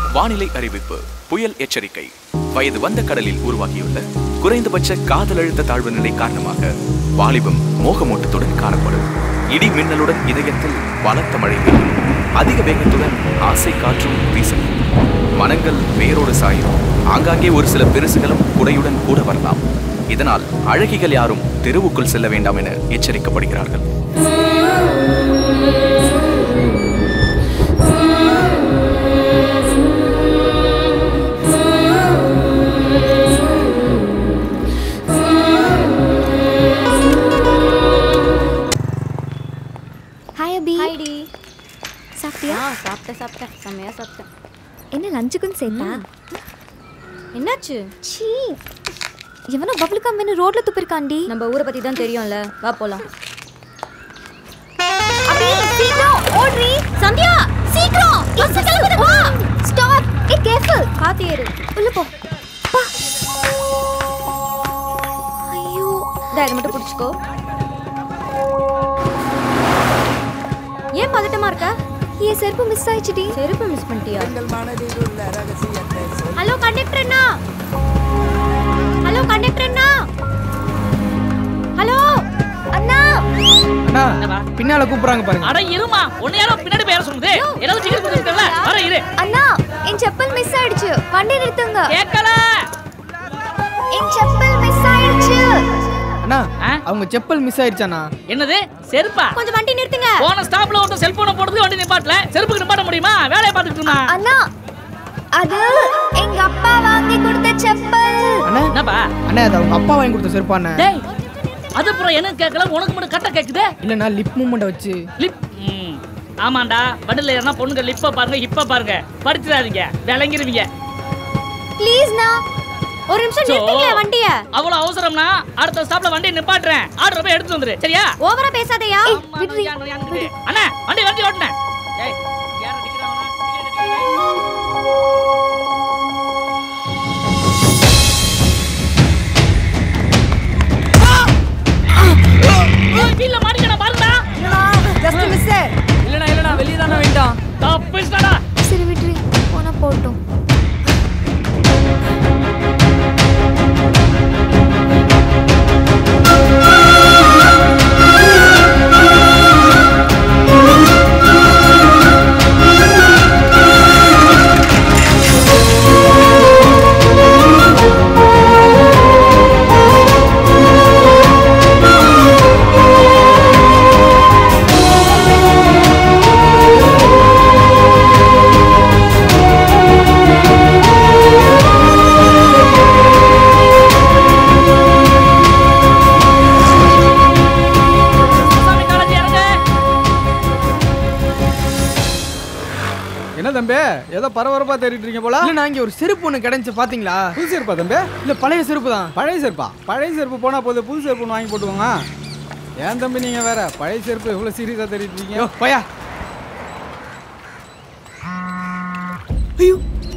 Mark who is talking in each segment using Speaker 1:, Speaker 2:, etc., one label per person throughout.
Speaker 1: வானிலை அறிவிப்பு புயல் எச்சரிக்கை வயது வந்த கடலில் உருவாகியுள்ள குறைந்தபட்ச காதல் அழுத்த தாழ்வு நிலை காரணமாக வாலிபம் மோகமூட்டத்துடன் காணப்படும் இடி மின்னலுடன் இதயத்தில் பலத்த மழை பெய்யும் அதிக வேகத்துடன் ஆசை காற்றும் வீசும் மனங்கள் வேரோடு சாயும் ஆங்காங்கே ஒரு சில பெருசுகளும் குடையுடன் கூட வரலாம் இதனால் அழகிகள் யாரும் தெருவுக்குள் செல்ல வேண்டாம் என எச்சரிக்கப்படுகிறார்கள்
Speaker 2: ஹாய் அபி
Speaker 3: ஹைடி
Speaker 2: சாப்பிட்டியா
Speaker 3: ஆ சாப்பிட்டேன் சாப்பிட்டேன் செம்மையாக சாப்பிட்டேன்
Speaker 2: என்ன லஞ்சுக்குன்னு சேர்த்தா
Speaker 3: என்னாச்சு
Speaker 2: சீ எவனோ பபுள் கம்மின்னு ரோட்ல துப்பிருக்காண்டி
Speaker 3: நம்ம ஊரை பற்றி தான் தெரியும்ல வா போகலாம்
Speaker 2: அபி சீக்கிரம் ஓடுறி சந்தியா சீக்கிரம் பஸ் கிளம்புது வா ஸ்டாப் ஏ கேர்ஃபுல்
Speaker 3: காத்து ஏறு
Speaker 2: உள்ள போ பா ஐயோ
Speaker 3: இதை இதை மட்டும் பிடிச்சிக்கோ ஏன் பதட்டமா இருக்க
Speaker 2: என் செருப்பு மிஸ் ஆயிடுச்சுடி
Speaker 3: செருப்பு மிஸ் பண்ணிட்டியா ஹலோ கண்டக்டர் அண்ணா ஹலோ கண்டக்டர் அண்ணா ஹலோ
Speaker 2: அண்ணா
Speaker 4: அண்ணா பின்னால கூப்பிடுறாங்க பாருங்க
Speaker 5: அட இருமா உன்னை யாரோ பின்னாடி பேர சொல்லுது ஏதாவது டிக்கெட் கொடுத்துருக்கல வர இரு
Speaker 2: அண்ணா என் செப்பல் மிஸ் ஆயிடுச்சு வண்டி நிறுத்துங்க
Speaker 5: கேட்கல
Speaker 2: என் செப்பல் மிஸ் ஆயிடுச்சு
Speaker 4: அண்ணா
Speaker 5: ஆ?
Speaker 4: அவங்க செப்பல் மிஸ் ஆயிடுச்சாண்ணா
Speaker 5: என்னது செருப்பா
Speaker 3: கொஞ்சம் வண்டி நிறுத்துங்க
Speaker 5: போன ஸ்டாப்ல ஒருத்தன் செல்போனை போடுறது வண்டி நிப்பாட்டல செருப்புக்கு நிப்பாட்ட முடியுமா வேலையை பார்த்துட்டு இருந்தா
Speaker 2: அண்ணா அது எங்க அப்பா வாங்கி கொடுத்த செப்பல்
Speaker 4: அண்ணா
Speaker 5: என்னப்பா
Speaker 4: அண்ணா அது அவங்க அப்பா வாங்கி கொடுத்த செருப்பாண்ணே
Speaker 5: டேய் அது அப்புறம் எனக்கு கேட்கல உனக்கு மட்டும் கட்ட கேக்குது
Speaker 4: இல்லைண்ணா லிப் மூமெண்ட்டை வச்சு
Speaker 5: லிப் ம். ஆமாண்டா வண்டில ஏறினா பொண்ணுங்க லிப்ப பாருங்க இப்ப பாருங்க படிச்சிடாதீங்க விளங்கிருவீங்க
Speaker 2: ப்ளீஸ்ண்ணா
Speaker 3: ஒரு நிமிஷம்
Speaker 5: சோ.
Speaker 3: நிறுத்துங்களேன் வண்டிய
Speaker 5: அவ்வளவு அவசரம்னா அடுத்த ஸ்டாப்ல வண்டியை நிப்பாட்டுறேன் ஆர்டர் போய் எடுத்து வந்துரு சரியா
Speaker 3: ஓவரா பேசாதயா
Speaker 2: ஏய்,
Speaker 5: அம்மா,
Speaker 2: விட்ரி.
Speaker 5: நொய்யா, நொய்யான்னுக்குது. அண்ணா வண்டி வண்டி ஓட்டுனேன் ஏய் யார் அடிக்கிறாங்க வீல்ல மாட்டிக்கடா பாருடா
Speaker 4: இல்லைண்ணா இல்லைண்ணா வெளியே தானே வேண்டாம்
Speaker 5: தப்பிச்சிட்டடா
Speaker 2: சரி விட்ரி போனா போட்டும்
Speaker 5: சாமி காலேஜ் இறங்க
Speaker 6: என்ன தம்பி ஏதோ பரபரப்பா தேடிட்டு இருக்கீங்க போல
Speaker 4: இல்லைண்ணா இங்கே ஒரு செருப்பு ஒன்று கிடைச்சு பார்த்தீங்களா
Speaker 6: புது செருப்பா தம்பி
Speaker 4: இல்லை பழைய செருப்பு தான்
Speaker 6: பழைய செருப்பா பழைய செருப்பு போனா போது புது செருப்பு ஒன்று வாங்கி போட்டுக்கோங்க ஏன் தம்பி நீங்க வேற பழைய செருப்பு இவ்வளவு சீரியஸா தேடிட்டு இருக்கீங்க
Speaker 4: ஐயோ பையா ஐயோ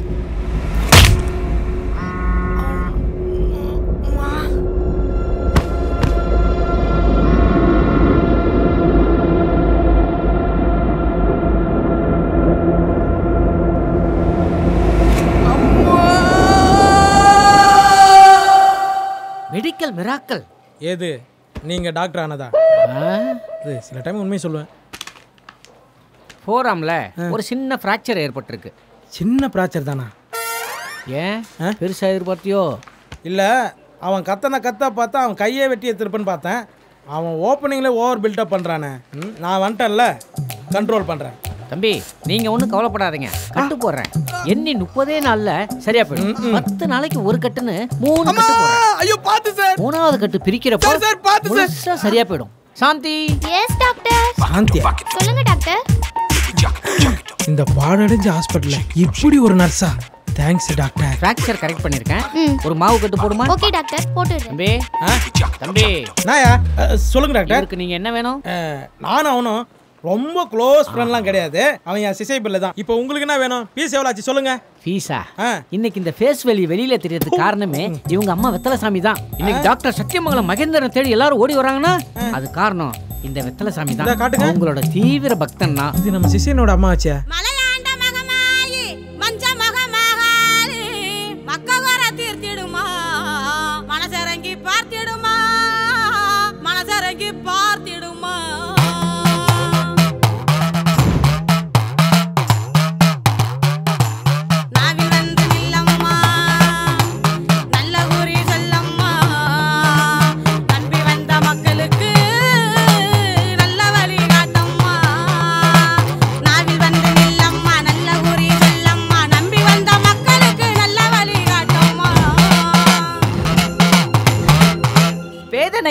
Speaker 5: மெடிக்கல் மிராக்கல்
Speaker 7: ஏது நீங்க டாக்டர் ஆனதா இது சில டைம் உண்மையை சொல்லுவேன்
Speaker 8: ஃபோராம்ல ஒரு சின்ன ஃப்ராக்சர் ஏற்பட்டிருக்கு
Speaker 7: சின்ன பிராச்சர் தானா
Speaker 8: ஏன்
Speaker 7: ஆ?
Speaker 8: பெருசா எதிர்பார்த்தியோ
Speaker 7: இல்ல அவன் கத்தனை கத்த பார்த்தா அவன் கையே வெட்டி எடுத்துருப்பேன்னு பார்த்தேன் அவன் ஓப்பனிங்ல ஓவர் பில்டப் பண்றானே ம், நான் வந்துட்டேன்ல கண்ட்ரோல் பண்றேன்
Speaker 8: தம்பி நீங்க ஒன்றும் கவலைப்படாதீங்க கட்டு போடுறேன் எண்ணி முப்பதே நாள்ல சரியா போயிடும் பத்து நாளைக்கு ஒரு கட்டுன்னு மூணு கட்டு போடுறேன்
Speaker 7: ஐயோ பார்த்து சார்
Speaker 8: மூணாவது கட்டு பிரிக்கிறப்போ
Speaker 7: சார், சார், பார்த்து சார்.
Speaker 8: முழுசா சரியா போயிடும் சாந்தி
Speaker 2: எஸ் டாக்டர்
Speaker 7: சாந்தியா
Speaker 2: சொல்லுங்க டாக்டர்
Speaker 7: இந்த பாடடைஞ்ச ஹாஸ்பிட்டல்ல இப்படி ஒரு நர்ஸா தேங்க்ஸ் டாக்டர்
Speaker 8: ஃப்ராக்சர் கரெக்ட் பண்ணிருக்கேன் ஒரு மாவு கட்டு போடுமா
Speaker 2: ஓகே டாக்டர் போட்டுடுறேன்
Speaker 8: தம்பி தம்பி
Speaker 7: நாயா அஹ், சொல்லுங்க டாக்டர்
Speaker 8: இவருக்கு நீங்க என்ன வேணும்
Speaker 7: அஹ், நானும் அவனும் ரொம்ப க்ளோஸ் ஃப்ரெண்ட்லாம் கிடையாது அவன் என் சிசை பிள்ளை தான் இப்போ உங்களுக்கு என்ன வேணும் பீஸ் எவ்வளோ ஆச்சு சொல்லுங்க
Speaker 8: ஃபீஸா
Speaker 7: ஆ.
Speaker 8: இன்னைக்கு இந்த ஃபேஸ் வேலி வெளியில தெரியறதுக்கு காரணமே இவங்க அம்மா வெத்தலை சாமி தான் இன்னைக்கு டாக்டர் சத்தியமங்கலம் மகேந்திரன் தேடி எல்லாரும் ஓடி வராங்கன்னா அது காரணம் இந்த வெத்தலை சாமி
Speaker 7: இந்தா
Speaker 8: தான்
Speaker 7: காட்டுங்க.
Speaker 8: அவங்களோட தீவிர பக்தன்னா
Speaker 7: இது நம்ம சிஷியனோட அம்மா ஆச்சே
Speaker 9: மலையாண்ட மகமாயி மஞ்ச மகம்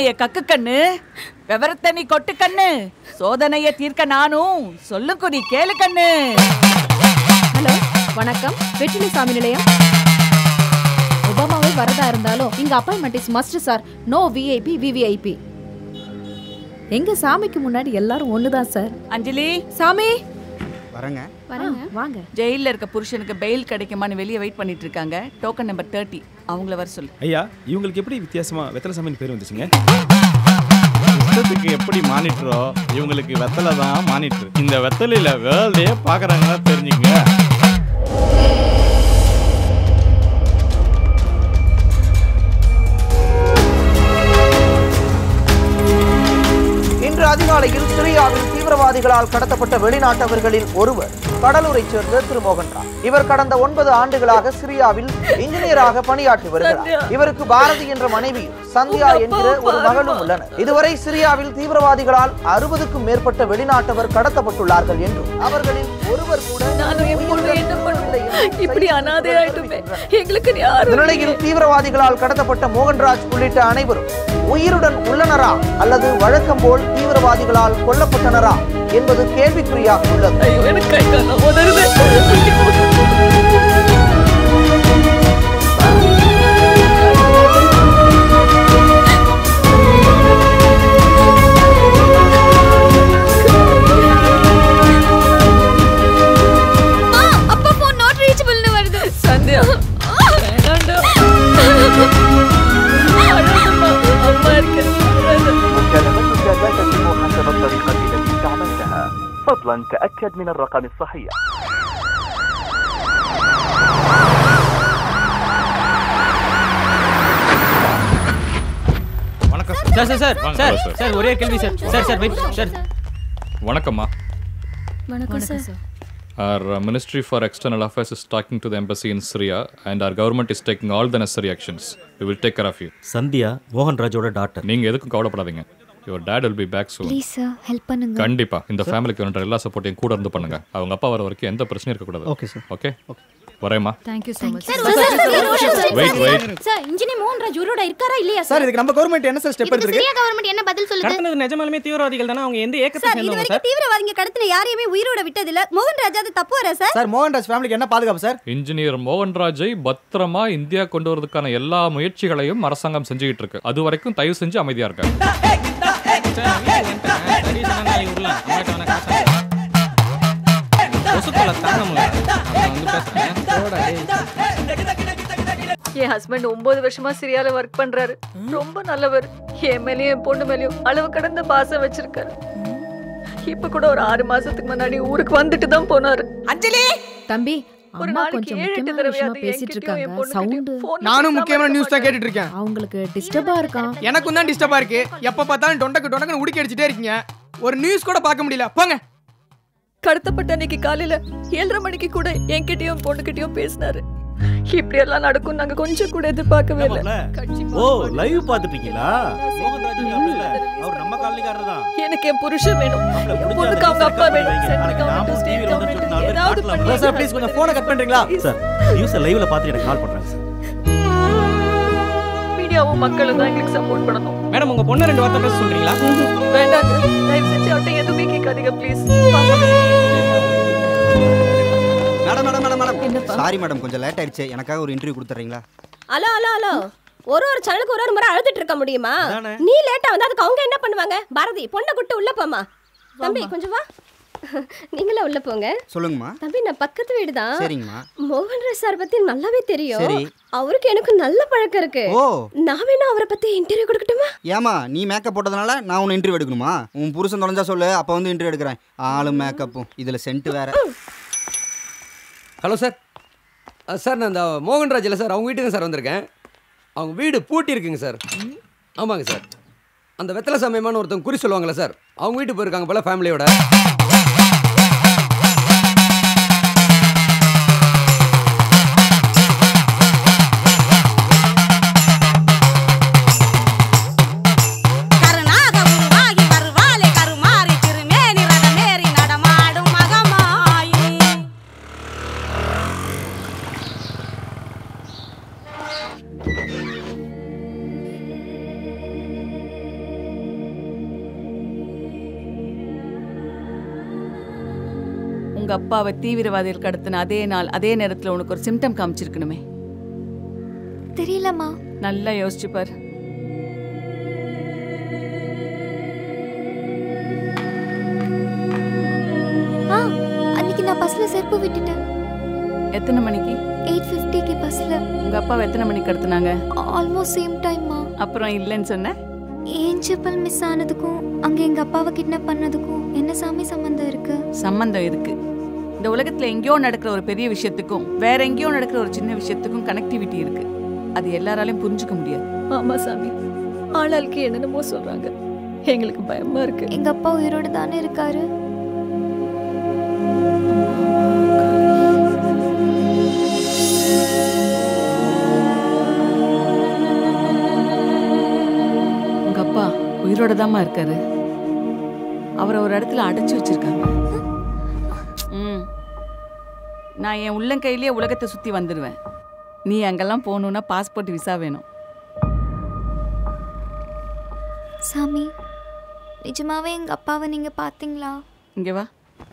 Speaker 9: சோதனைய கக்கு கண்ணு விவரத்தை நீ கொட்டு கண்ணு சோதனைய தீர்க்க நானும் சொல்லுக்கு நீ கேளு கண்ணு
Speaker 2: ஹலோ வணக்கம் வெற்றிலை சாமி நிலையம் ஒபாமாவே வரதா இருந்தாலும் இங்க appointment is must sir no VIP VVIP எங்க சாமிக்கு முன்னாடி எல்லாரும் ஒண்ணுதான் சார்
Speaker 9: அஞ்சலி
Speaker 2: சாமி
Speaker 6: வரேங்க
Speaker 2: வரேங்க வாங்க
Speaker 9: ஜெயில்ல இருக்க புருஷனுக்கு பெயில் கிடைக்குமான்னு வெளியே வெயிட் பண்ணிட்டு இருக்காங்க டோக்கன் நம்பர் தேர்ட்டி அவங்கள வர சொல்லு
Speaker 10: ஐயா இவங்களுக்கு எப்படி வித்தியாசமா வெத்தலை சாமின்னு பேர் வந்துச்சுங்க
Speaker 11: இஷ்டத்துக்கு எப்படி மானிட்டரோ இவங்களுக்கு வெத்தலை தான் மானிட்டர் இந்த வெத்தலையில வேர்ல்டே பாக்குறாங்கன்னா தெரிஞ்சுங்க
Speaker 12: இன்று அதிகாலையில் சிரியாவில் தீவிரவாதிகளால் கடத்தப்பட்ட வெளிநாட்டவர்களில் ஒருவர் கடலூரைச் சேர்ந்த திரு மோகன்ராவ் இவர் கடந்த ஒன்பது ஆண்டுகளாக சிரியாவில் இன்ஜினியராக பணியாற்றி வருகிறார் இவருக்கு பாரதி என்ற மனைவி சந்தியா என்கிற ஒரு மகளும் உள்ளனர் இதுவரை சிரியாவில் தீவிரவாதிகளால் அறுபதுக்கும் மேற்பட்ட வெளிநாட்டவர் கடத்தப்பட்டுள்ளார்கள் என்றும் அவர்களில் ஒருவர் கூட
Speaker 9: இப்படி அனாதை ஆயிட்டுமே எங்களுக்கு
Speaker 12: இந்த நிலையில் தீவிரவாதிகளால் கடத்தப்பட்ட மோகன்ராஜ் உள்ளிட்ட அனைவரும் உயிருடன் உள்ளனரா அல்லது வழக்கம் போல் தீவிரவாதிகளால் கொல்லப்பட்டனரா என்பது கேள்விக்குறியாக உள்ளது
Speaker 2: அப்பா போன் நாட் ரீச்சபிள்னு வருது
Speaker 9: சந்தியா வேண்டாண்டா அம்மா இருக்கு
Speaker 13: مكالمتك لا تتم حسب الطريقة التي استعملتها فضلا تأكد من الرقم الصحيح
Speaker 11: வணக்கம்
Speaker 8: சார் சார் சார்
Speaker 11: வாங்க,
Speaker 8: சார்
Speaker 11: சார்.
Speaker 8: சார் ஒரே கேள்வி sir sir sir wait sir
Speaker 14: வணக்கம்மா
Speaker 2: வணக்கம் sir
Speaker 14: Our uh, Ministry for External Affairs is talking to the embassy in Syria, and our government is taking all the necessary actions. We will take care of you.
Speaker 15: Sandhya மோகன்ராஜோட doctor
Speaker 14: நீங்க எதுக்கும் கவலைப்படாதீங்க your dad will be back soon.
Speaker 2: Please sir help பண்ணுங்க
Speaker 14: கண்டிப்பா இந்த ஃபேமிலிக்கு வேணுன்ற எல்லா சப்போர்ட்டையும் கூட இருந்து பண்ணுங்க அவங்க அப்பா வர வரைக்கும் எந்த பிரச்சனையும் இருக்கக்கூடாது
Speaker 15: Okay, sir.
Speaker 14: ஓகே வரேம்மா
Speaker 2: thank you so much
Speaker 3: sir ஒரு சார் சார் ஒரு நிமிஷம்
Speaker 14: Wait, wait.
Speaker 3: Sir engineer Mohanraj உயிரோட இருக்காரா இல்லையா
Speaker 6: சார் இதுக்கு நம்ம கவர்மெண்ட் என்ன சார் ஸ்டெப்
Speaker 3: இதுக்கு
Speaker 6: எடுத்திருக்கு
Speaker 3: சிரியா கவர்மெண்ட் என்ன பதில் சொல்லுது
Speaker 4: கடத்தினது நிஜமாலுமே தீவிரவாதிகள் தானே அவங்க எந்த ஏக்கத்தை
Speaker 3: சார் இது
Speaker 4: சேர்ந்தவங்க
Speaker 3: வரைக்கும்
Speaker 4: சார்
Speaker 3: தீவிரவாதிங்க கடத்தின யாரையுமே உயிரோட விட்டதில்ல மோகன்ராஜ் அது தப்பு வரா சார்
Speaker 6: சார் மோகன்ராஜ் ஃபேமிலிக்கு என்ன பாதுகாப்பு சார்
Speaker 14: இன்ஜினியர் மோகன்ராஜை பத்திரமா இந்தியா கொண்டு வரதுக்கான எல்லா முயற்சிகளையும் அரசாங்கம் செஞ்சுக்கிட்டு இருக்கு அது வரைக்கும் தயவு செஞ்சு அமைதியா இருக்க
Speaker 4: சரி சொன்னா நாளைக்கு விடலாம் அம்மாட்ட வேணா காசு கொசு தொல்லை தாங்க முடியல நான் வந்து பேசுறேன்
Speaker 9: என் ஹஸ்பண்ட் ஒன்பது வருஷமா சிரியால ஒர்க் பண்றாரு ரொம்ப நல்லவர் என் மேலயும் என் பொண்ணு மேலயும் அளவு கடந்த பாசம் வச்சிருக்காரு இப்ப கூட ஒரு ஆறு மாசத்துக்கு முன்னாடி ஊருக்கு வந்துட்டு தான் போனாரு அஞ்சலி
Speaker 2: தம்பி
Speaker 9: ஒரு
Speaker 2: அம்மா
Speaker 9: நாளைக்கு
Speaker 2: கொஞ்சம்
Speaker 9: ஏழு எட்டு
Speaker 2: முக்கியமான
Speaker 9: தடவையாவது
Speaker 2: விஷயமா பேசிட்டு
Speaker 9: என்கிட்டயும் என்
Speaker 2: இருக்காங்க
Speaker 9: பொண்ணுகிட்டயும்
Speaker 2: சவுண்டு
Speaker 9: phone
Speaker 4: நானும் முக்கியமான நியூஸ் தான் கேட்டுட்டு இருக்கேன்
Speaker 2: அவங்களுக்கு டிஸ்டர்பா இருக்கான்
Speaker 4: எனக்கும் தான் டிஸ்டர்பா இருக்கு எப்ப பார்த்தாலும் டொண்டக்கு டொண்டக்குன்னு உடுக்கி அடிச்சிட்டே இருக்கீங்க ஒரு நியூஸ் கூட பார்க்க முடியல போங்க
Speaker 9: கடத்தப்பட்ட அன்னைக்கு காலையில ஏழரை மணிக்கு கூட என்கிட்டயும் பொண்ணுகிட்டயும் பேசினாரு இப்படி எல்லாம் நடக்கும் நாங்க கொஞ்சம் கூட எதிர்பார்க்கவே இல்லை கட்சி
Speaker 15: ஓ லைவ் பாத்துட்டீங்களா மோகன்ராஜ் இருக்காருல்ல, அவர் நம்ம காலனிக்காரர் தான்
Speaker 9: எனக்கு என் புருஷன் வேணும் என் பொண்ணுக்கு அவங்க அப்பா வேணும் சென்ட்ரல் கவர்மெண்ட் ஸ்டேட் கவர்மெண்ட் ஏதாவது பண்ணி
Speaker 6: சார் ப்ளீஸ் கொஞ்சம் ஃபோனை கட் பண்றீங்களா
Speaker 15: சார் நியூஸை லைவ்ல பார்த்துட்டு எனக்கு கால் பண்றாங்க சார்
Speaker 9: மீடியாவும் மக்களும் தான் எங்களுக்கு சப்போர்ட் பண்ணணும்
Speaker 4: மேடம் உங்க பொண்ணு ரெண்டு வார்த்தை பேச சொல்றீங்களா
Speaker 9: வேண்டாங்க தயவு செஞ்சு அவர்கிட்ட எதுவுமே கேட்காதீங்க please
Speaker 16: madam madam madam madam sorry madam கொஞ்சம் லேட் ஆயிடுச்சு எனக்காக ஒரு இன்டர்வியூ கொடுத்துறீங்களா
Speaker 3: ஹலோ ஹலோ ஹலோ ஒரு ஒரு சேனலுக்கு ஒரு ஒரு முறை அழுதுட்டு இருக்க முடியுமா
Speaker 16: அதானே.
Speaker 3: நீ லேட்டா வந்தா அதுக்கு அவங்க என்ன பண்ணுவாங்க பாரதி பொண்ணை கூட்டு உள்ள போமா தம்பி கொஞ்சம் வா நீங்களே உள்ள போங்க
Speaker 16: சொல்லுங்கம்மா
Speaker 3: தம்பி நான் பக்கத்து வீடு தான்
Speaker 16: சரிங்கம்மா
Speaker 3: மோகன்ராஜ் சார் பத்தி நல்லாவே தெரியும்
Speaker 16: சரி.
Speaker 3: அவருக்கு எனக்கு நல்ல பழக்கம் இருக்கு
Speaker 16: ஓ.
Speaker 3: நான் வேணா அவரை பத்தி இன்டர்வியூ கொடுக்கட்டுமா
Speaker 16: ஏமா நீ மேக்கப் போட்டதுனால நான் உன்னை இன்டர்வியூ எடுக்கணுமா உன் புருஷன் தொலைஞ்சா சொல்லு அப்போ வந்து இன்டர்வியூ எடுக்கிறேன் ஆளும் மேக்கப்பும் இதில் சென்ட் வேற
Speaker 17: ஹலோ சார் அஹ் சார் நான் இந்த மோகன்ராஜ் இல்லை சார் அவங்க வீட்டுக்கு சார் வந்திருக்கேன் அவங்க வீடு பூட்டி இருக்குங்க சார் ஆமாங்க சார் அந்த வெத்தலை சமயமான ஒருத்தவங்க குறி சொல்லுவாங்கல்ல சார் அவங்க வீட்டுக்கு போயிருக்காங்க போல ஃபேமிலியோட
Speaker 18: கருணாக உருவாகி வருவாளே கருமாறி திருமேனி ரதமேறி நடமாடும் மகமாயி
Speaker 19: உங்க அப்பாவை தீவிரவாதிகள் கடத்தின அதே நாள் அதே நேரத்துல உனக்கு ஒரு சிம்டம் காமிச்சிருக்கணுமே
Speaker 20: தெரியலம்மா
Speaker 19: நல்லா யோசிச்சு பாரு
Speaker 20: ஆ அன்னைக்கு நான் பஸ்ல செருப்பு விட்டுட்டேன்
Speaker 19: எத்தனை மணிக்கு
Speaker 20: எயிட் ஃபிஃப்டிக்கு பஸ்ல
Speaker 19: உங்க அப்பாவை எத்தனை மணிக்கு கடத்தினாங்க
Speaker 20: ஆல்மோஸ்ட் சேம் டைம்மா
Speaker 19: அப்புறம் இல்லைன்னு சொன்ன
Speaker 20: ஏன் செப்பல் மிஸ் ஆனதுக்கும் அங்க எங்க அப்பாவை கிட்னாப் பண்ணதுக்கும் என்ன சாமி சம்பந்தம் இருக்கு
Speaker 19: சம்பந்தம் இருக்கு இந்த உலகத்துல எங்கேயோ நடக்கிற ஒரு பெரிய விஷயத்துக்கும் வேற எங்கேயோ நடக்கிற ஒரு சின்ன விஷயத்துக்கும் கனெக்டிவிட்டி இருக்கு அது எல்லாராலையும் புரிஞ்சுக்க முடியாது
Speaker 9: ஆமா சாமி ஆளாளுக்கு என்னென்னமோ சொல்றாங்க எங்களுக்கு பயமா இருக்கு
Speaker 20: எங்க அப்பா உயிரோட தானே இருக்காரு
Speaker 19: உங்க அப்பா உயிரோட தாம்மா இருக்காரு அவரை ஒரு இடத்துல அடைச்சு வச்சிருக்காங்க ம் நான் என் உள்ளங்கையிலேயே உலகத்தை சுத்தி வந்துடுவேன் நீ அங்கெல்லாம் போகணுன்னா பாஸ்போர்ட் விசா வேணும்
Speaker 20: சாமி நிஜமாவே எங்க அப்பாவை நீங்க பாத்தீங்களா
Speaker 19: இங்க வா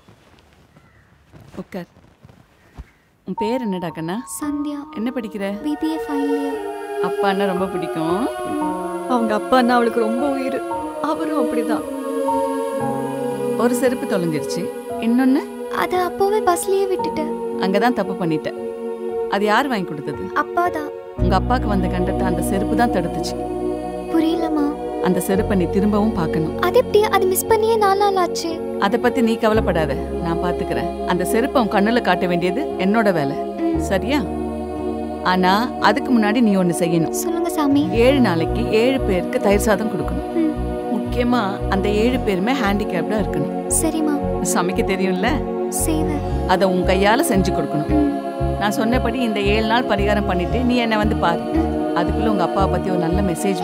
Speaker 19: உட்கார் உன் பேர் என்னடா கண்ணா
Speaker 20: சந்தியா
Speaker 19: என்ன படிக்கிற
Speaker 20: பிபிஏ ஃபைனல் இயர்
Speaker 19: அப்பான்னா ரொம்ப பிடிக்கும்
Speaker 9: அவங்க அப்பான்னா அவளுக்கு ரொம்ப உயிர் அவரும் அப்படிதான்
Speaker 19: ஒரு செருப்பு தொலைஞ்சிருச்சு இன்னொன்னு
Speaker 20: அது அப்போவே பஸ்லயே விட்டுட்டேன்
Speaker 19: அங்கதான் தப்பு பண்ணிட்ட அது யார் வாங்கி கொடுத்தது
Speaker 20: அப்பா தான்
Speaker 19: உங்க அப்பாக்கு வந்த கண்டத்தை அந்த செருப்பு தான் தடுத்துச்சு
Speaker 20: புரியலம்மா
Speaker 19: அந்த செருப்பை நீ திரும்பவும் பார்க்கணும்
Speaker 20: அது எப்படி அது மிஸ் பண்ணியே நாலு நாள் ஆச்சு
Speaker 19: அதை பத்தி நீ கவலைப்படாத நான் பாத்துக்கிறேன் அந்த செருப்பை உன் கண்ணுல காட்ட வேண்டியது என்னோட வேலை சரியா ஆனா அதுக்கு முன்னாடி நீ ஒண்ணு செய்யணும்
Speaker 20: சொல்லுங்க சாமி
Speaker 19: ஏழு நாளைக்கு ஏழு பேருக்கு தயிர் சாதம் கொடுக்கணும் முக்கியமா அந்த ஏழு பேருமே ஹேண்டிகேப்டா இருக்கணும்
Speaker 20: சரிம்மா
Speaker 19: சமைக்க தெரியும்ல
Speaker 20: செய்வேன்
Speaker 19: அதை உன் கையால செஞ்சு கொடுக்கணும் நான் சொன்னபடி இந்த ஏழு நாள் பரிகாரம் பண்ணிட்டு நீ என்னை வந்து பாரு அதுக்குள்ள உங்க அப்பாவை பத்தி ஒரு நல்ல மெசேஜ்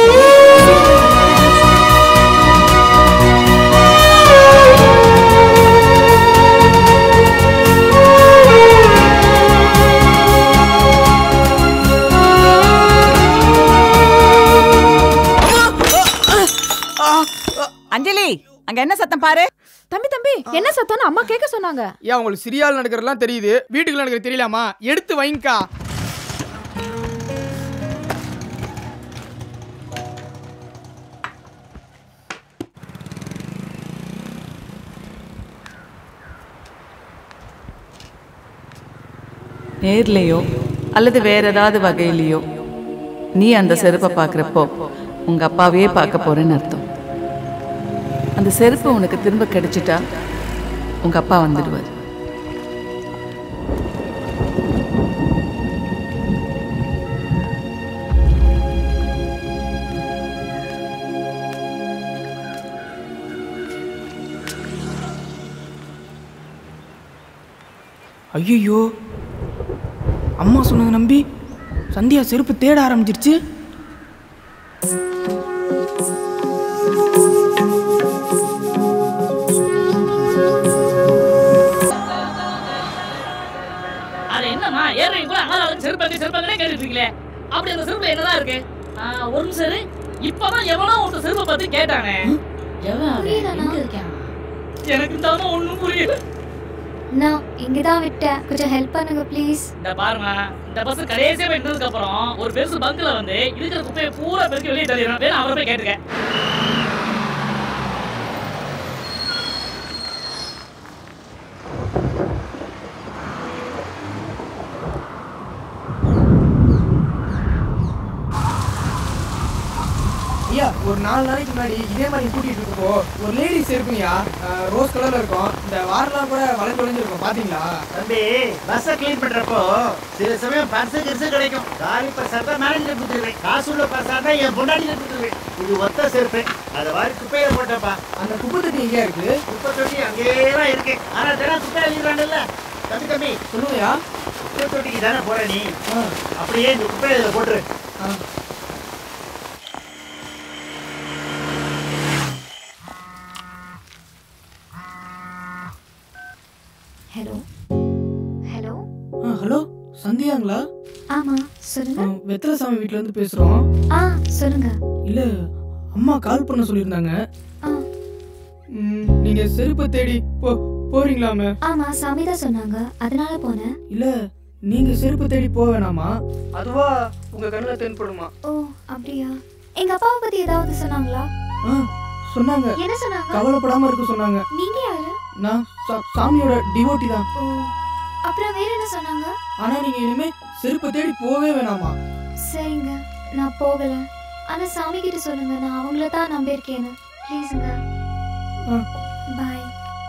Speaker 19: அஞ்சலி அங்க என்ன சத்தம் பாரு
Speaker 2: தம்பி தம்பி என்ன சத்தம்னு அம்மா கேட்க சொன்னாங்க
Speaker 4: ஏன் உங்களுக்கு சிரியால் நடக்கிறதுலாம் தெரியுது வீட்டுக்குள்ள நடக்கிறது தெரியலாமா எடுத்து வைங்கக்கா
Speaker 19: நேர்லையோ அல்லது வேற ஏதாவது வகையிலையோ நீ அந்த செருப்பை பார்க்குறப்போ உங்க அப்பாவையே பார்க்க போறேன்னு அர்த்தம் அந்த செருப்பு உனக்கு திரும்ப கிடைச்சிட்டா உங்க அப்பா வந்துடுவார்
Speaker 4: ஐயோ அம்மா சொன்னதை நம்பி சந்தியா செருப்பு தேட ஆரம்பிச்சிருச்சு
Speaker 5: அது என்னம்மா ஏறி கூட அங்கே செருப்பாங்க செருப்பாங்கன்னே கேட்டுட்டு இருக்கீங்களே அப்படி அந்த செருப்புல என்னதான் இருக்கு ஆ, ஒரு நிமிஷம் இரு. இப்பதான் எவனோ ஒருத்தர் செருப்பை பத்தி கேட்டானே எவன் அவன்? எங்க இருக்கான்? எனக்கு தானே ஒண்ணும் புரியல
Speaker 20: நான் இங்க தான் விட்டேன் கொஞ்சம் ஹெல்ப் பண்ணுங்க ப்ளீஸ்
Speaker 5: இந்த பாருங்க இந்த பஸ் கடைசியா போய் நின்னதுக்கு அப்புறம் ஒரு பெருசு பங்க்ல வந்து இருக்கிற குப்பையை பூரா பெருக்கி வெளியே தள்ளிடுறேன் வேணும் அவரை போய் கேட்டுக்க
Speaker 4: ஐயா ஒரு நாலு நாளைக்கு முன்னாடி இதே மாதிரி கூட்டிட்டு இருக்கப்போ ஒரு லேடிஸ் இருக்குங்கய்யா ரோஸ் கலர்ல இருக்கும் இந்த வாரெல்லாம் கூட வளைஞ்சு வளைஞ்சிருக்கும் பாத்தீங்களா
Speaker 15: தம்பி பஸ்ஸை க்ளீன் பண்றப்போ சில சமயம் பர்ஸு கிரிசு கிடைக்கும் காலி பர்ஸா தான் மேனேஜர் கொடுத்துருவேன் காசு உள்ள பர்ஸா தான் என் பொண்டாட்டி கொடுத்துருவேன் இது ஒத்த செருப்பு அதை வாரி குப்பையில போட்டப்பா
Speaker 4: அந்த குப்பை தட்டி எங்கேயா இருக்கு
Speaker 15: குப்பை தொட்டி அங்கேயே தான் இருக்கு ஆனா தினம் குப்பை அழிக்கிறாங்கல்ல தம்பி தம்பி
Speaker 4: சொல்லுங்கய்யா
Speaker 15: குப்பை தொட்டிக்கு தானே போற நீ அப்படியே இந்த குப்பையை இதில் போட்டுரு
Speaker 20: ஹலோ ஹலோ
Speaker 4: ஹலோ சந்தியாங்களா
Speaker 20: ஆமா சொல்லுங்க
Speaker 4: வெத்தலசாமி வீட்ல இருந்து பேசுறோம்
Speaker 20: ஆ சொல்லுங்க
Speaker 4: இல்ல அம்மா கால் பண்ண சொல்லியிருந்தாங்க
Speaker 20: ஆ.
Speaker 4: ம், நீங்க செருப்பை தேடி போ போறீங்களாமே
Speaker 20: ஆமா சாமி தான் சொன்னாங்க அதனால போனேன்
Speaker 4: இல்ல நீங்க செருப்பு தேடி போக வேணாமா அதுவா உங்க கண்ணுல தென்படுமா
Speaker 20: ஓ அப்படியா எங்க அப்பாவை பத்தி ஏதாவது சொன்னாங்களா
Speaker 4: ஆ, சொன்னாங்க
Speaker 20: என்ன சொன்னாங்க
Speaker 4: கவலைப்படாம இருக்க சொன்னாங்க
Speaker 20: நீங்க யாரு
Speaker 4: நான் சா- சாமியோட டிவோட்டி தான்
Speaker 20: ஓ அப்புறம் வேற என்ன சொன்னாங்க
Speaker 4: ஆனா நீங்க இனிமே செருப்பு தேடி போவே வேணாமா
Speaker 20: சரிங்க நான் போகல ஆனா சாமி கிட்ட சொல்லுங்க நான் அவங்கள தான் நம்பியிருக்கேன்னு ப்ளீஸுங்க பாய்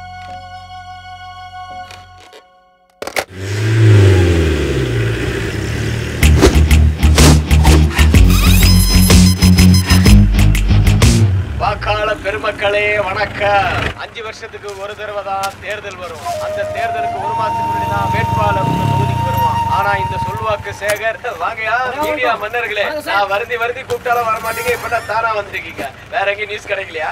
Speaker 21: வாக்காள பெருமக்களே வணக்கம் அஞ்சு வருஷத்துக்கு ஒரு தடவை தான் தேர்தல் வரும் அந்த தேர்தலுக்கு ஒரு மாசத்துக்கு முன்னாடி தான் வேட்பாளர் உங்க தொகுதிக்கு வருவான் ஆனா இந்த சொல்வாக்கு சேகர் வாங்கயா மீடியா மன்னர்களே நான் வருந்தி வருந்தி கூப்பிட்டாலும் வர மாட்டீங்க இப்ப தானா வந்திருக்கீங்க வேற எங்கேயும் நியூஸ் கிடைக்கலையா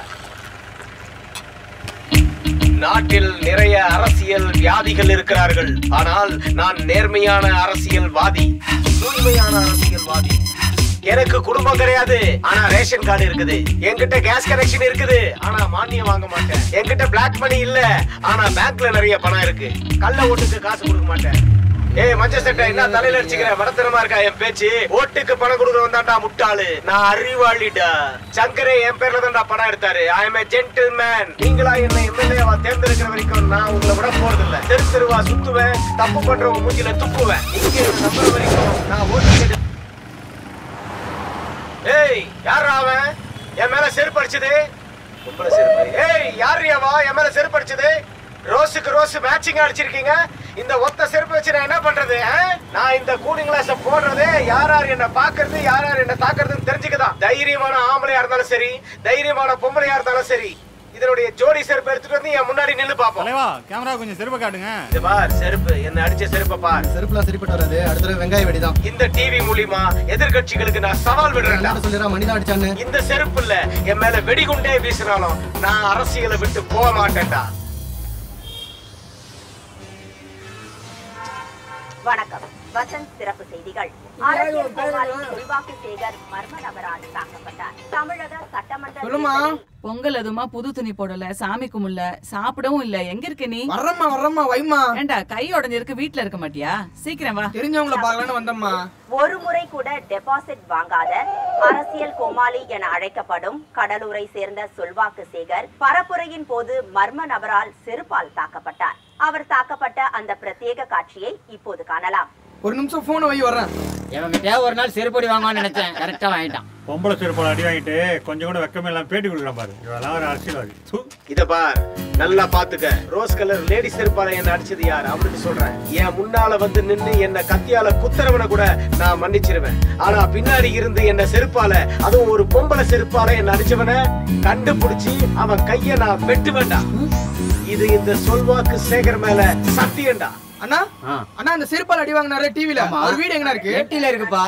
Speaker 21: நாட்டில் நிறைய அரசியல் வியாதிகள் இருக்கிறார்கள் ஆனால் நான் நேர்மையான அரசியல்வாதி தூய்மையான அரசியல்வாதி எனக்கு குடும்பம் கிடையாது ஆனா ரேஷன் கார்டு இருக்குது என்கிட்ட கேஸ் கனெக்ஷன் இருக்குது ஆனா மானியம் வாங்க மாட்டேன் என்கிட்ட பிளாக் மணி இல்ல ஆனா பேங்க்ல நிறைய பணம் இருக்கு கள்ள ஓட்டுக்கு காசு கொடுக்க மாட்டேன் ஏய் மஞ்ச சட்டை என்ன தலையில அடிச்சுக்கிற மடத்தனமா இருக்கா என் பேச்சு ஓட்டுக்கு பணம் கொடுக்கறவன் தான்டா முட்டாளு நான் அறிவாளிடா சங்கரே என் பேர்ல தான்டா பணம் எடுத்தாரு ஐ எம் a gentleman நீங்களா என்ன எம்எல்ஏவா தேர்ந்தெடுக்கிற வரைக்கும் நான் உங்களை விட போறது இல்ல தெரு தெருவா சுத்துவேன் தப்பு பண்றவங்க மூஞ்சில துப்புவேன் இங்க என்ன நம்புற வரைக்கும் நான் ஓட்டு கேட்டு ஏய் யாரா அவன் என் மேல செருப்பு அடிச்சது பொம்பளை செருப்பு ஏய் யாருவா என் மேல செருப்பு அடிச்சது ரோஸுக்கு ரோஸ் மேட்சிங்கா அடிச்சிருக்கீங்க இந்த ஒத்த செருப்பு வச்சு நான் என்ன பண்றது ஆ? நான் இந்த கூலிங் கிளாஸ போடுறதே யார் யார் என்ன பாக்குறது யார் யார் என்ன தாக்குறதுன்னு தெரிஞ்சுக்கதான் தைரியமான ஆம்பளையா இருந்தாலும் சரி தைரியமான பொம்பளையா இருந்தாலும் சரி இதனுடைய ஜோடி செருப்பு எடுத்துட்டு வந்து என் முன்னாடி நின்னு பாப்போம்
Speaker 11: தலைவா கேமரா கொஞ்சம் செருப்பு காட்டுங்க
Speaker 21: இது பார் செருப்பு என்ன அடிச்ச செருப்பை பார்
Speaker 22: செருப்புலாம் சரிப்பட்டு வராது அடுத்த வெங்காய வெடி தான்
Speaker 21: இந்த டிவி மூலியமா எதிர்க்கட்சிகளுக்கு நான் சவால் விடுறேன்
Speaker 22: சொல்லிடுறா மணிதான் அடிச்சான்னு
Speaker 21: இந்த செருப்பு இல்ல என் மேல வெடிகுண்டே வீசினாலும் நான் அரசியலை விட்டு போக மாட்டேன்டா
Speaker 23: வணக்கம் வசந்த் சிறப்பு செய்திகள் அரசியல் கோமாளி செல்வாக்கு சேகர் மர்ம நபரால் தாக்கப்பட்டார் தமிழக சட்டமன்ற
Speaker 19: சொல்லுமா
Speaker 23: தேர்தலில்
Speaker 19: பொங்கல் எதுவுமா புது துணி போடல சாமி கும்பிடல சாப்பிடவும் இல்ல எங்க இருக்க நீ
Speaker 4: வர்றம்மா வர்றம்மா வைம்மா
Speaker 19: ஏண்டா கை உடஞ்சிருக்கு வீட்ல இருக்க மாட்டியா சீக்கிரம் வா
Speaker 4: தெரிஞ்சவங்கள பார்க்கலான்னு வந்தம்மா
Speaker 23: ஒரு முறை கூட டெபாசிட் வாங்காத அரசியல் கோமாளி என அழைக்கப்படும் கடலூரை சேர்ந்த சொல்வாக்கு சேகர் பரப்புரையின் போது மர்ம நபரால் செருப்பால் தாக்கப்பட்டார் அவர் தாக்கப்பட்ட அந்த பிரத்யேக காட்சியை இப்போது காணலாம்
Speaker 4: ஒரு நிமிஷம் போனை வை வர்றேன்
Speaker 8: இவங்கிட்ட ஒரு நாள் செருப்படி வாங்குவான்னு நினைச்சேன் கரெக்டா வாங்கிட்டான்
Speaker 24: பொம்பளை செருப்பால் அடி வாங்கிட்டு கொஞ்சம் கூட வெக்கமே எல்லாம் பேட்டி கொடுக்குறான் பாரு இவெல்லாம் ஒரு அரசியல்வாதி தூ.
Speaker 21: இத பார் நல்லா பாத்துக்க ரோஸ் கலர் லேடி செருப்பால என்ன அடிச்சது யார் அப்படின்னு சொல்றேன் என் முன்னால வந்து நின்னு என்ன கத்தியால குத்துறவனை கூட நான் மன்னிச்சிருவேன் ஆனா பின்னாடி இருந்து என்ன செருப்பால அதுவும் ஒரு பொம்பளை செருப்பால என்ன அடிச்சவன கண்டுபிடிச்சு அவன் கைய நான் வெட்டுவேன்டா இது இந்த சொல்வாக்கு சேகர் மேல சத்தியம்டா
Speaker 4: அண்ணா அண்ணா இந்த செருப்பால் அடி வாங்கினாரு டிவில அவர் வீடு எங்கண்ணா இருக்கு
Speaker 8: எட்டில இருக்குப்பா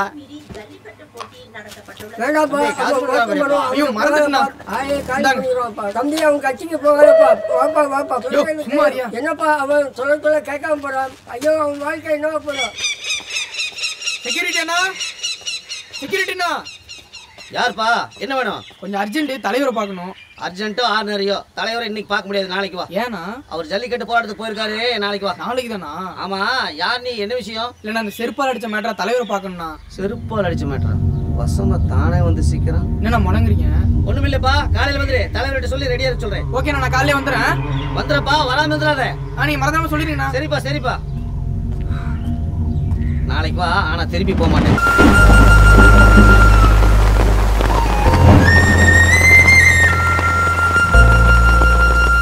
Speaker 25: வேண்டாப்பா
Speaker 4: காசு
Speaker 25: அவன்
Speaker 4: கொடுத்தா
Speaker 25: வருத்தம் படுவான்.
Speaker 4: ஐயோ, மறந்துட்டேண்ணா.
Speaker 25: ஆயே, காய் பண்ணிடுவான்ப்பா. தம்பி அவன் கட்சிக்கு போகலப்பா வாப்பா வாப்பா
Speaker 4: ஐயோ, சும்மா இருயா.
Speaker 25: என்னப்பா அவன் சொல்ல சொல்ல கேட்காம போறான் ஐயோ அவன் வாழ்க்கை என்னவா போறான்
Speaker 4: செக்யூரிட்டி அண்ணா செக்யூரிட்டிண்ணா
Speaker 15: யாருப்பா என்ன வேணும்
Speaker 4: கொஞ்சம் அர்ஜென்ட் தலைவரை பார்க்கணும்
Speaker 15: அர்ஜென்ட்டோ ஆர்டினரியோ தலைவரை இன்னைக்கு பார்க்க முடியாது நாளைக்கு வா
Speaker 4: ஏன்னா
Speaker 15: அவர் ஜல்லிக்கட்டு போராட்டத்துக்கு போயிருக்காரு நாளைக்கு வா
Speaker 4: நாளைக்கு தானா
Speaker 15: ஆமா யார் நீ என்ன விஷயம்
Speaker 4: இல்லைண்ணா அந்த செருப்பால் அடிச்ச மேட்டரா தலைவரை பார்க்கணும்ண்ணா
Speaker 15: செருப்பால் அடிச்ச மாட்டான் வசமா தானே வந்து சீக்கிரம்
Speaker 4: என்னண்ணா முழங்குறீங்க
Speaker 15: ஒண்ணுமில்லப்பா காலையில வந்துரு தலைவர்கிட்ட சொல்லி ரெடியா இருக்க சொல்றேன்
Speaker 4: ஓகேண்ணா நான் காலையில வந்துடுறேன்
Speaker 15: வந்துடுறப்பா வராம வந்துடாத
Speaker 4: ஆ நீங்க மறந்தாம சொல்லிடுங்கண்ணா
Speaker 15: சரிப்பா சரிப்பா நாளைக்கு வா ஆனா திரும்பி போக மாட்டேன்